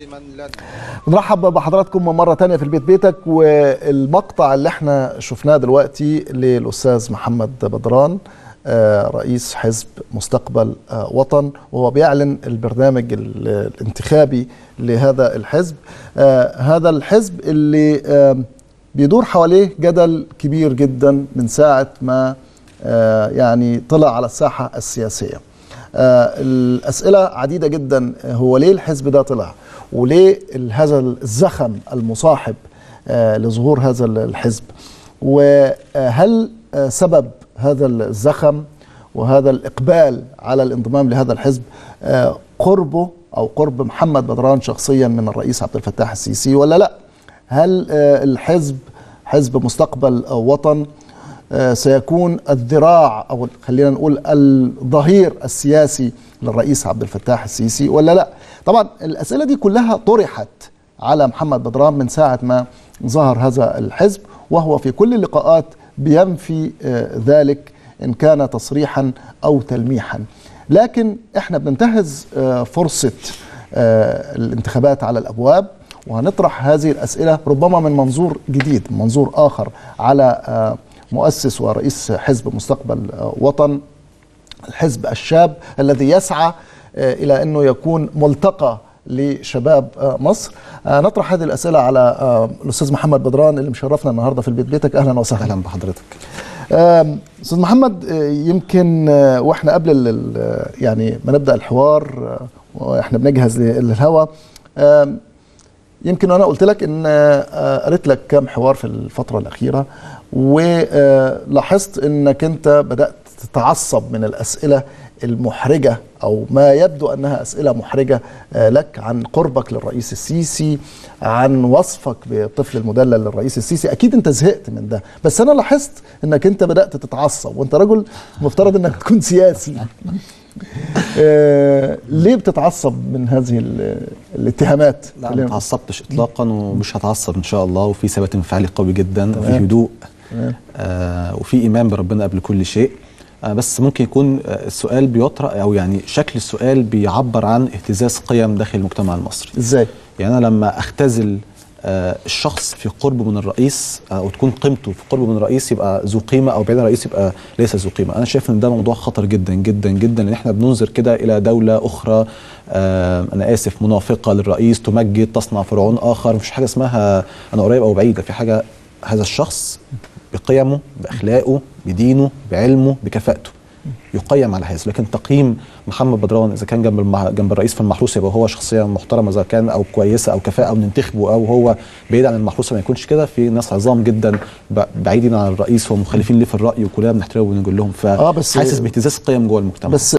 نرحب بحضراتكم مرة تانية في البيت بيتك والمقطع اللي احنا شفناه دلوقتي للأستاذ محمد بدران آه، رئيس حزب مستقبل آه، وطن وهو بيعلن البرنامج ال- الانتخابي لهذا الحزب آه، هذا الحزب اللي آه، بيدور حواليه جدل كبير جدا من ساعة ما آه، يعني طلع على الساحة السياسية آه، الأسئلة عديدة جدا هو ليه الحزب ده طلع وليه ال- هذا الزخم المصاحب آه، لظهور هذا الحزب وهل آه، سبب هذا الزخم وهذا الإقبال على الانضمام لهذا الحزب آه، قربه أو قرب محمد بدران شخصيا من الرئيس عبد الفتاح السيسي ولا لا هل آه، الحزب حزب مستقبل آه، وطن آه، سيكون الذراع او خلينا نقول الظهير السياسي للرئيس عبد الفتاح السيسي ولا لا طبعا الاسئله دي كلها طرحت على محمد بدران من ساعه ما ظهر هذا الحزب وهو في كل اللقاءات بينفي آه، ذلك ان كان تصريحا او تلميحا لكن احنا بننتهز آه، فرصه آه، الانتخابات على الابواب وهنطرح هذه الاسئله ربما من منظور جديد منظور اخر على آه، مؤسس ورئيس حزب مستقبل آه، وطن الحزب الشاب الذي يسعى آه، الى انه يكون ملتقى لشباب آه، مصر آه، نطرح هذه الاسئله على آه، الاستاذ محمد بدران اللي مشرفنا النهارده في البيت بيتك اهلا وسهلا اهلا بحضرتك آم، استاذ محمد آه، يمكن آه، واحنا قبل ال- ال- يعني ما نبدا الحوار آه، واحنا بنجهز للهوا آم، يمكن انا قلت لك ان آه، قريت لك كام حوار في الفتره الاخيره ولاحظت انك انت بدات تتعصب من الاسئله المحرجه او ما يبدو انها اسئله محرجه آه، لك عن قربك للرئيس السيسي عن وصفك بالطفل المدلل للرئيس السيسي اكيد انت زهقت من ده بس انا لاحظت انك انت بدات تتعصب وانت رجل مفترض انك تكون سياسي آه، ليه بتتعصب من هذه ال- الاتهامات لا خلينا ما نقول. تعصبتش اطلاقا ومش هتعصب ان شاء الله وفي ثبات انفعالي قوي جدا وفي تمام. هدوء تمام. آه وفي ايمان بربنا قبل كل شيء آه بس ممكن يكون آه السؤال بيطرح او يعني شكل السؤال بيعبر عن اهتزاز قيم داخل المجتمع المصري ازاي يعني انا لما اختزل آه، الشخص في قرب من الرئيس آه، او تكون قيمته في قرب من الرئيس يبقى ذو قيمه او بعيد عن الرئيس يبقى ليس ذو قيمه انا شايف ان ده موضوع خطر جدا جدا جدا لان احنا بننظر كده الى دوله اخرى آه، انا اسف منافقه للرئيس تمجد تصنع فرعون اخر مفيش حاجه اسمها انا قريب او بعيد في حاجه هذا الشخص بقيمه باخلاقه بدينه بعلمه بكفاءته يقيم على هذا لكن تقييم محمد بدران اذا كان جنب المع... جنب الرئيس في المحروسه يبقى هو شخصيه محترمه اذا كان او كويسه او كفاءه او ننتخبه او هو بعيد عن المحروسه ما يكونش كده في ناس عظام جدا ب... بعيدين عن الرئيس ومخالفين ليه في الراي وكلنا بنحترمهم ونقول لهم آه، بس- فحاسس باهتزاز قيم جوه المجتمع بس